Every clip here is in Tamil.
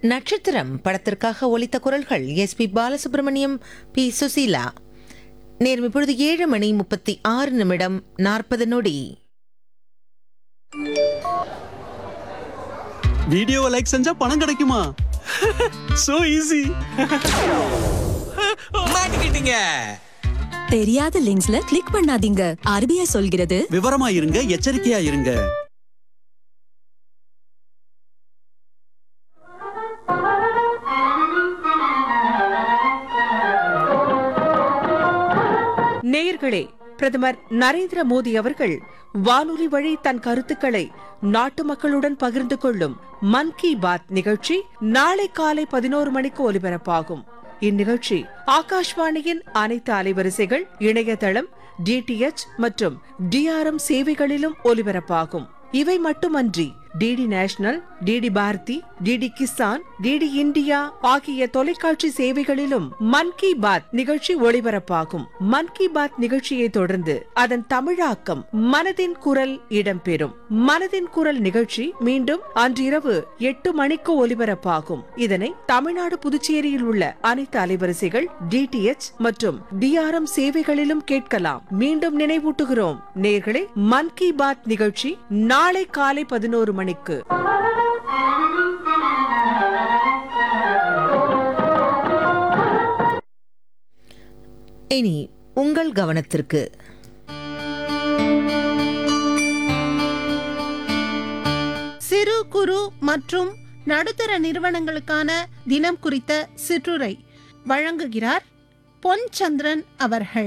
நட்சத்திரம் படத்திற்காக ஒலித்த குரல்கள் S P Balasubramaniam P Susheela நேரம் இப்பொழுது ஏழு மணி முப்பத்தி ஆறு நிமிடம் நாற்பது நொடி வீடியோவை லைக் செஞ்சா பணம் கிடைக்குமா சோ ஈஸி மாட்டிக்கிட்டீங்க தெரியாத லிங்க்ஸ்ல கிளிக் பண்ணாதீங்க ஆர்பிஐ சொல்கிறது விவரமா இருங்க எச்சரிக்கையா இருங்க நேயர்களே பிரதமர் நரேந்திர மோடி அவர்கள் வானொலி வழி தன் கருத்துக்களை நாட்டு மக்களுடன் பகிர்ந்து கொள்ளும் மன் கி பாத் நிகழ்ச்சி நாளை காலை பதினோரு மணிக்கு ஒலிபரப்பாகும் இந்நிகழ்ச்சி ஆகாஷ்வாணியின் அனைத்து அலைவரிசைகள் இணையதளம் டிடிஎச் மற்றும் டிஆர்எம் சேவைகளிலும் ஒலிபரப்பாகும் இவை மட்டுமன்றி DD National DD Bharati DD Kisan DD India ஆகிய தொலைக்காட்சி சேவைகளிலும் மன் கி பாத் நிகழ்ச்சி ஒளிபரப்பாகும் மன் கி பாத் நிகழ்ச்சியை தொடர்ந்து அதன் தமிழாக்கம் மனதின் குரல் இடம்பெறும் மனதின் குரல் நிகழ்ச்சி மீண்டும் அன்றிரவு எட்டு மணிக்கு ஒலிபரப்பாகும் இதனை தமிழ்நாடு புதுச்சேரியில் உள்ள அனைத்து அலைவரிசைகள் டிடிஎச் மற்றும் டிஆர்எம் சேவைகளிலும் கேட்கலாம் மீண்டும் நினைவூட்டுகிறோம் நேர்களே மன் கி பாத் நிகழ்ச்சி நாளை காலை பதினோரு மணிக்கு இனி உங்கள் கவனத்திற்கு சிறு குறு மற்றும் நடுத்தர நிறுவனங்களுக்கான தினம் குறித்த சிற்றுரை வழங்குகிறார் பொன் சந்திரன் அவர்கள்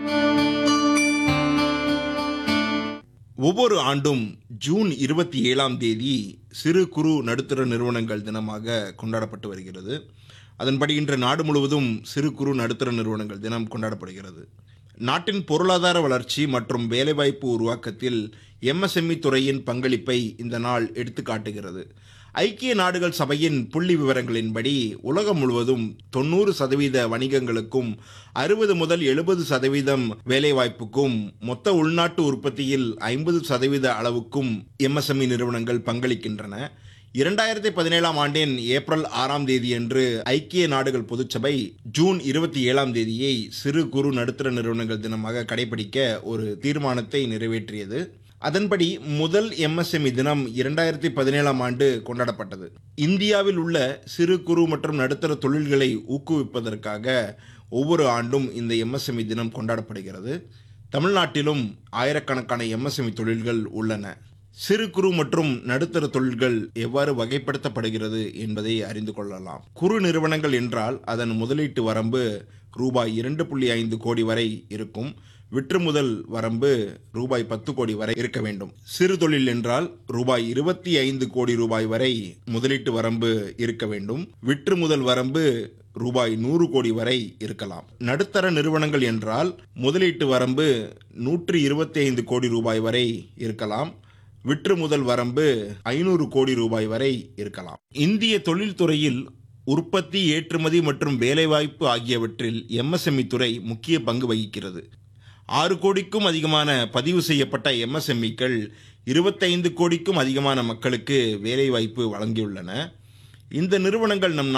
ஒவ்வொரு ஆண்டும் ஜூன் இருபத்தி ஏழாம் தேதி சிறு குறு நடுத்தர நிறுவனங்கள் தினமாக கொண்டாடப்பட்டு வருகிறது அதன்படி இன்று நாடு முழுவதும் சிறு குறு நடுத்தர நிறுவனங்கள் தினம் கொண்டாடப்படுகிறது நாட்டின் பொருளாதார வளர்ச்சி மற்றும் வேலைவாய்ப்பு உருவாக்கத்தில் எம்எஸ்எம்இ துறையின் பங்களிப்பை இந்த நாள் எடுத்துக்காட்டுகிறது ஐக்கிய நாடுகள் சபையின் புள்ளி விவரங்களின்படி உலகம் முழுவதும் தொண்ணூறு சதவீத வணிகங்களுக்கும் அறுபது முதல் எழுபது சதவீதம் வேலைவாய்ப்புக்கும் மொத்த உள்நாட்டு உற்பத்தியில் ஐம்பது சதவீத அளவுக்கும் எம்எஸ்எம்இ நிறுவனங்கள் பங்களிக்கின்றன இரண்டாயிரத்தி பதினேழாம் ஆண்டின் ஏப்ரல் ஆறாம் தேதியன்று ஐக்கிய நாடுகள் பொதுச்சபை ஜூன் இருபத்தி ஏழாம் தேதியை சிறு குறு நடுத்தர நிறுவனங்கள் தினமாக கடைபிடிக்க ஒரு தீர்மானத்தை நிறைவேற்றியது அதன்படி முதல் எம்எஸ்எம்இ தினம் இரண்டாயிரத்தி பதினேழாம் ஆண்டு கொண்டாடப்பட்டது இந்தியாவில் உள்ள சிறு குறு மற்றும் நடுத்தர தொழில்களை ஊக்குவிப்பதற்காக ஒவ்வொரு ஆண்டும் இந்த எம்எஸ்எம்இ தினம் கொண்டாடப்படுகிறது தமிழ்நாட்டிலும் ஆயிரக்கணக்கான எம்எஸ்எம்இ தொழில்கள் உள்ளன சிறு குறு மற்றும் நடுத்தர தொழில்கள் எவ்வாறு வகைப்படுத்தப்படுகிறது என்பதை அறிந்து கொள்ளலாம் குறு நிறுவனங்கள் என்றால் அதன் முதலீட்டு வரம்பு ரூபாய் இரண்டு புள்ளி ஐந்து கோடி வரை இருக்கும் விற்றுமுதல் வரம்பு ரூபாய் பத்து கோடி வரை இருக்க வேண்டும் சிறு தொழில் என்றால் ரூபாய் இருபத்தி ஐந்து கோடி ரூபாய் வரை முதலீட்டு வரம்பு இருக்க வேண்டும் விற்றுமுதல் வரம்பு ரூபாய் நூறு கோடி வரை இருக்கலாம் நடுத்தர நிறுவனங்கள் என்றால் முதலீட்டு வரம்பு நூற்றி இருபத்தி ஐந்து கோடி ரூபாய் வரை இருக்கலாம் விற்று முதல் வரம்பு ஐநூறு கோடி ரூபாய் வரை இருக்கலாம் இந்திய தொழில்துறையில் உற்பத்தி ஏற்றுமதி மற்றும் வேலைவாய்ப்பு ஆகியவற்றில் எம்எஸ்எம்இ துறை முக்கிய பங்கு வகிக்கிறது ஆறு கோடிக்கும் அதிகமான பதிவு செய்யப்பட்ட எம்எஸ்எம்இக்கள் இருபத்தைந்து கோடிக்கும் அதிகமான மக்களுக்கு வேலைவாய்ப்பு வழங்கியுள்ளன இந்த நிறுவனங்கள் நம்